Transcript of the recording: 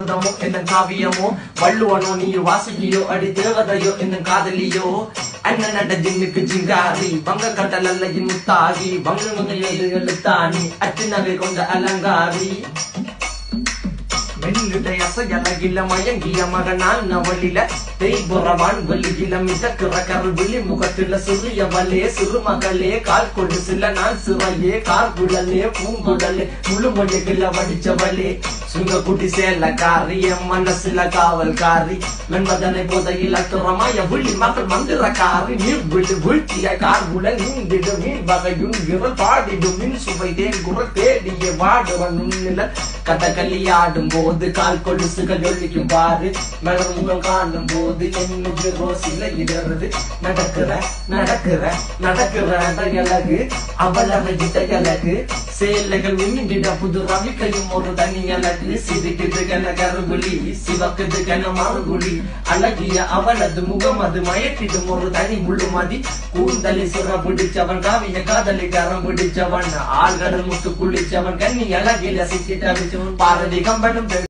மதமோ என்ன காவியமோ வள்ளுவனோ நீ வாசுகியோ அடி தேவதையோ என்ன காதலியோ அண்ணன் நட ஜின்னுக்கு ஜிங்காரி வங்க கடல் அல்ல முத்தாகி வங்க வங்கையது எழுத்தாணி அச்சு நகை கொண்ட அலங்காரி மெல்லுடைய அசையலகில மயங்கிய மகனால் நவலில தேய்புறவான் வலியில மிதக்கிற கருவிழி முகத்தில சிறிய வலே சிறுமகளே கால் கொடு சில நாள் சிறையே கார்குழலே பூங்குழலே முழுமொழிகள வடிச்சவளே சுங்க குட்டி சேலக்காரி என் மனசுல காவல்காரி மென்பதனை போதையில் அத்துறமாய விழி மகள் மந்திரக்காரி நீர் விழி வீழ்த்திய கார்குழல் நீந்திடும் மீன் வகையும் விரல் பாடிடும் மின் சுவை தேன் குரல் தேடிய வாடுவன் நுண்ணில கதகளி ஆடும் போது கால் கொலுசுகள் ஒழிக்கும் பாரு மலர் முகம் காணும் போது என்னுக்கு ரோசில இடறது நடக்கிற நடக்கிற நடக்கிற அழகு அவளவை அழகு சேலைகள் உமிண்டிட புது ரவிக்கையும் ஒரு தனி அழகு சிரிக்குது கன கருகுலி சிவக்குது கன மறுகுலி அழகிய அவளது முகம் அது மயக்கிடும் ஒரு தனி முள்ளுமதி கூந்தலி சுர பிடிச்சவன் காவிய காதலி கரம் பிடிச்சவன் ஆழ்கடல் முட்டு குளிச்சவன் கண்ணி அழகில சிக்கிட்ட பாரதி கம்பனும்